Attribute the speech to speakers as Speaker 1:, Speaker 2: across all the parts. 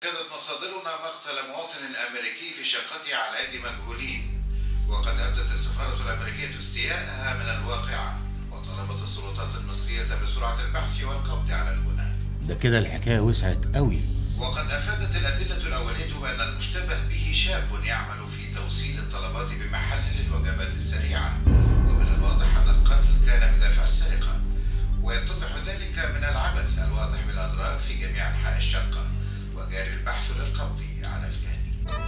Speaker 1: أكدت مصادرنا مقتل مواطن أمريكي في شقته على أيدي مجهولين وقد أبدت السفارة الأمريكية استياءها من الواقعة وطلبت السلطات المصرية بسرعة البحث والقبض على الجناه
Speaker 2: ده كده الحكايه وسعت قوي
Speaker 1: وقد أفادت الأدلة الأولية بأن المشتبه به شاب يعمل في توصيل الطلبات بمحل الوجبات السريعة ومن الواضح أن القتل كان بدافع السرقة ويتضح ذلك من العبث الواضح بالأدراج في جميع أنحاء الشقة وجاري البحث للقبض على الجاني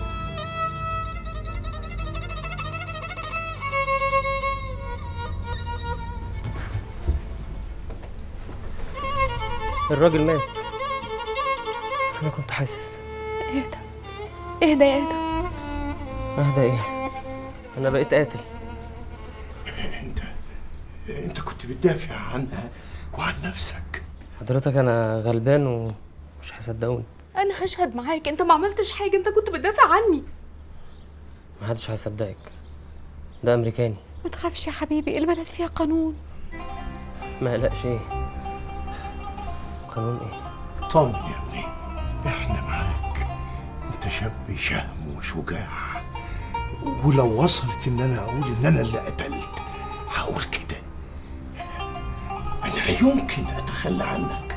Speaker 3: الراجل مات انا كنت حاسس
Speaker 4: اهدى اهدى يا اهدى
Speaker 3: اهدى ايه انا بقيت قاتل
Speaker 5: انت انت كنت بتدافع عنها وعن نفسك
Speaker 3: حضرتك انا غلبان ومش هيصدقوني
Speaker 4: انا هشهد معاك انت ما عملتش حاجه انت كنت بتدافع عني
Speaker 3: محدش هيصدقك ده امريكاني
Speaker 4: ما تخافش يا حبيبي البلد فيها قانون
Speaker 3: ما قلقش ايه قانون ايه
Speaker 5: طمن يا ابني احنا معاك انت شاب شهم وشجاع ولو وصلت ان انا اقول ان انا اللي قتلت هقول كده انا لا يمكن اتخلى عنك